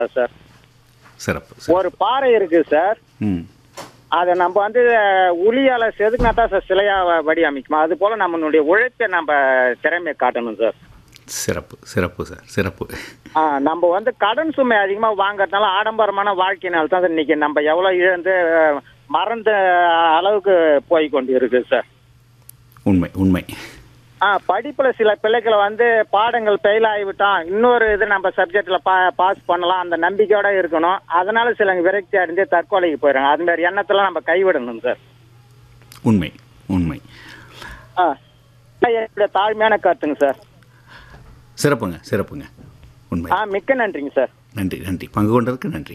Sir சிறப்பு சிறப்பு. ஒரு பாறை இருக்கு சார் ம் அதை நம்ம வந்து உளியால செதுக்கினா தான் சார் சிலையா வ- வடிவமைக்குமா அது போல நம்மளுடைய உழைப்பை நம்ம திறமையை காட்டணும் சார் சிறப்பு சிறப்பு சார் சிறப்பு ஆ, நம்ம வந்து கடன் சுமை அதிகமாக வாங்குறதுனால ஆடம்பரமான வாழ்க்கையினால தான் சார் இன்னைக்கு நம்ம எவ்வளோ இழந்து அஹ், மறந்த அளவுக்கு போய் கொண்டு இருக்கு சார் உண்மை உண்மை ஆ படிப்பில் சில பிள்ளைகளை வந்து பாடங்கள் ஃபெயில் ஆகிவிட்டோம் இன்னொரு இது நம்ம சப்ஜெக்டில் பா பாஸ் பண்ணலாம் அந்த நம்பிக்கையோட இருக்கணும் அதனால சிலங்க விரக்தி அடைஞ்சு தற்கொலைக்கு போயிடுறாங்க அது மாதிரி எண்ணத்தெல்லாம் நம்ம கைவிடணும் சார் உண்மை உண்மை ஆ என்னுடைய தாழ்மையான கருத்துங்க சார் சிறப்புங்க சிறப்புங்க உண்மை ஆ மிக்க நன்றிங்க சார் நன்றி நன்றி பங்கு கொண்டதற்கு நன்றி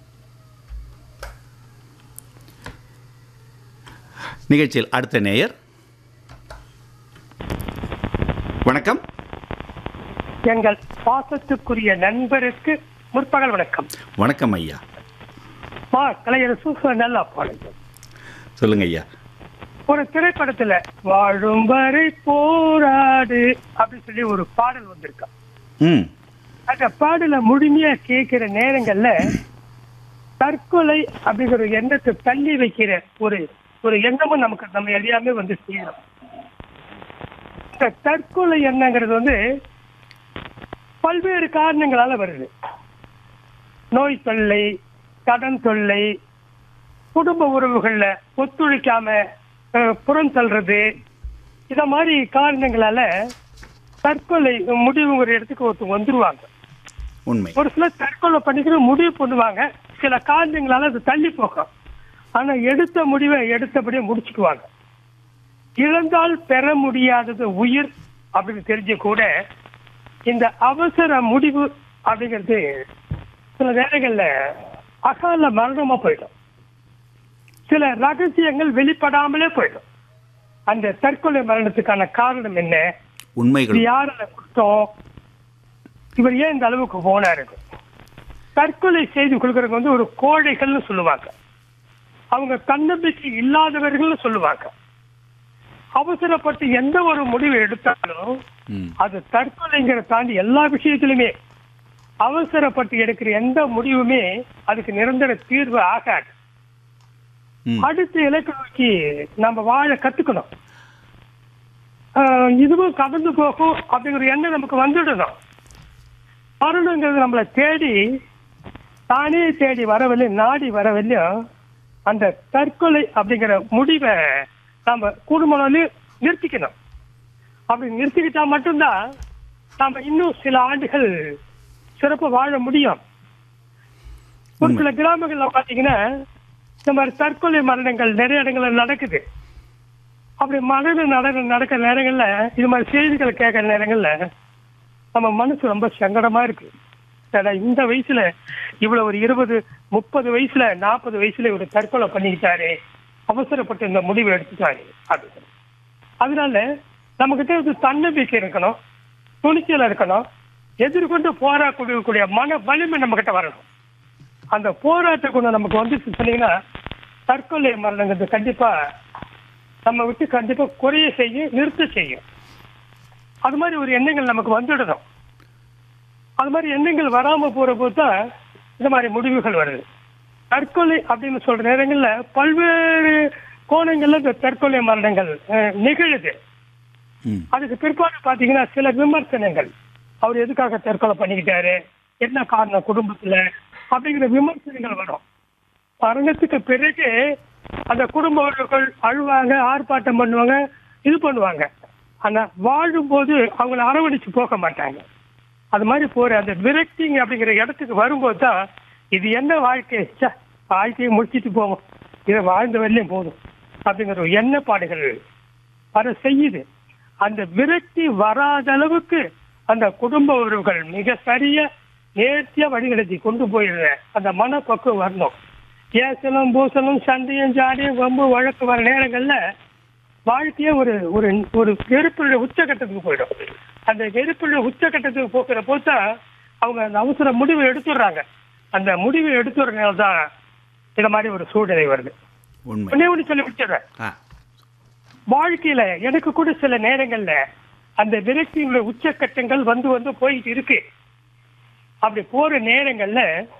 நிகழ்ச்சியில் அடுத்த நேயர் வணக்கம் எங்கள் பாசத்துக்குரிய நண்பருக்கு முற்பகல் வணக்கம் வணக்கம் ஐயா மா கலையரசு நல்லா பாடுங்க சொல்லுங்க ஐயா ஒரு திரைப்படத்துல வாழும் வரை போராடு அப்படின்னு சொல்லி ஒரு பாடல் வந்திருக்கா ம் அந்த பாடல முழுமையா கேட்கிற நேரங்கள்ல தற்கொலை அப்படிங்கிற ஒரு எண்ணத்தை தள்ளி வைக்கிற ஒரு ஒரு எண்ணமும் நமக்கு நம்ம எல்லாமே வந்து சேரும் இந்த தற்கொலை எண்ணங்கிறது வந்து பல்வேறு காரணங்களால வருது நோய் தொல்லை கடன் தொல்லை குடும்ப உறவுகள்ல ஒத்துழைக்காம அஹ், புறம் தள்ளுறது இத மாதிரி காரணங்களால தற்கொலை முடிவு ஒரு இடத்துக்கு ஒருத்தர் வந்துருவாங்க உண்மை ஒரு சிலர் தற்கொலை பண்ணிக்கிற முடிவு பண்ணுவாங்க சில காரணங்களால அது தள்ளி போகும் ஆனா எடுத்த முடிவை எடுத்தபடியே முடிச்சுக்குவாங்க இழந்தால் பெற முடியாதது உயிர் அப்படின்னு தெரிஞ்ச கூட இந்த அவசர முடிவு அப்படிங்கிறது சில நேரங்கள்ல அகால மரணமா போயிடும் சில ரகசியங்கள் வெளிப்படாமலே போயிடும் அந்த தற்கொலை மரணத்துக்கான காரணம் என்ன உண்மைகள் இது யாரோட குற்றம் இவர் ஏன் இந்த அளவுக்கு போனாரு தற்கொலை செய்து கொள்கிறவங்க வந்து ஒரு கோழைகள்னு சொல்லுவாங்க அவங்க தன்னம்பிக்கை இல்லாதவர்கள்னு சொல்லுவாங்க அவசரப்பட்டு எந்த ஒரு முடிவு எடுத்தாலும் ம் அது தற்கொலைங்கிற தாண்டி எல்லா விஷயத்திலுமே அவசரப்பட்டு எடுக்கிற எந்த முடிவுமே அதுக்கு நிரந்தர தீர்வு ஆகாது ம் அடுத்த இலக்கு நோக்கி நம்ம வாழ கத்துக்கணும் ஆஹ் இதுவும் கடந்து போகும் அப்படிங்கிற எண்ணம் நமக்கு வந்துடணும் மரணங்கிறது நம்மளை தேடி தானே தேடி வரவில்லை நாடி வரவில்லையும் அந்த தற்கொலை அப்படிங்கிற முடிவை நாம குடும்பம்னு நிறுத்திக்கணும் அப்படி நிறுத்திக்கிட்டா மட்டும்தான் நாம இன்னும் சில ஆண்டுகள் சிறப்பு வாழ முடியும் ஒரு சில கிராமங்கள்ல பாத்தீங்கன்னா இந்த மாதிரி தற்கொலை மரணங்கள் நிறைய இடங்கள்ல நடக்குது அப்படி மரணம் நட நடக்கிற நேரங்கள்ல இது மாதிரி செய்திகளை கேட்கிற நேரங்கள்ல நம்ம மனசு ரொம்ப சங்கடமா இருக்கு ஏன்னா இந்த வயசுல இவ்வளவு ஒரு இருபது முப்பது வயசுல நாற்பது வயசுல இவர் தற்கொலை பண்ணிக்கிட்டாரு அவசரப்பட்டு இந்த முடிவு எடுத்துட்டாரு அப்படின்னு அதனால நம்ம கிட்ட வந்து தன்னம்பிக்கை இருக்கணும் துணிச்சல் இருக்கணும் எதிர்கொண்டு போராடக்கூடிய மன வலிமை நம்ம கிட்ட வரணும் அந்த போராட்ட குணம் நமக்கு வந்து சொன்னீங்கன்னா தற்கொலை மரணங்கிறது கண்டிப்பா நம்ம விட்டு கண்டிப்பா குறைய செய்யும் நிறுத்த செய்யும் அது மாதிரி ஒரு எண்ணங்கள் நமக்கு வந்துடணும் அது மாதிரி எண்ணங்கள் வராம போற போது தான் இந்த மாதிரி முடிவுகள் வருது தற்கொலை அப்படின்னு சொல்ற நேரங்கள்ல பல்வேறு கோணங்கள்ல இந்த தற்கொலை மரணங்கள் அஹ், நிகழுது ம் அதுக்கு பிற்பாடு பாத்தீங்கன்னா சில விமர்சனங்கள் அவர் எதுக்காக தற்கொலை பண்ணிக்கிட்டாரு என்ன காரணம் குடும்பத்துல அப்படிங்கிற விமர்சனங்கள் வரும் மரணத்துக்கு பிறகு அந்த குடும்ப உறவுகள் அழுவாங்க ஆர்ப்பாட்டம் பண்ணுவாங்க இது பண்ணுவாங்க ஆனா வாழும்போது அவங்கள அரவணைச்சு போக மாட்டாங்க அது மாதிரி போற அந்த விரக்திங்க அப்படிங்கிற இடத்துக்கு வரும்போது தான் இது என்ன வாழ்க்கை ச்சே, வாழ்க்கையை முடிச்சிட்டு போவோம் இதை வாழ்ந்த வரலையும் போதும் அப்படிங்கிற ஒரு எண்ணப்பாடுகள் வர செய்யுது அந்த விரக்தி வராத அளவுக்கு அந்த குடும்ப உறவுகள் மிக சரியா நேர்த்தியா வழிநடத்தி கொண்டு போயிடுற அந்த மனப்பக்குவம் வரணும் ஏசலும் பூசலும் சண்டையும் ஜாடியும் வம்பு வழக்கு வர நேரங்கள்ல வாழ்க்கையே ஒரு ஒரு ஒரு வெறுப்புடைய உச்சகட்டத்துக்கு போயிடும் அந்த வெறுப்புடைய உச்சகட்டத்துக்கு போக்குற போது தான் அவங்க அந்த அவசர முடிவை எடுத்துடுறாங்க அந்த முடிவை எடுத்துறதுனால தான் இந்த மாதிரி ஒரு சூழ்நிலை வருது உண்மை ஒன்னே ஒன்று சொல்லி விட்டுறேன் ஆ வாழ்க்கையில எனக்கு கூட சில நேரங்கள்ல அந்த விரக்தியுடைய உச்சக்கட்டங்கள் வந்து வந்து போயிட்டு இருக்கு அப்படி போற நேரங்கள்ல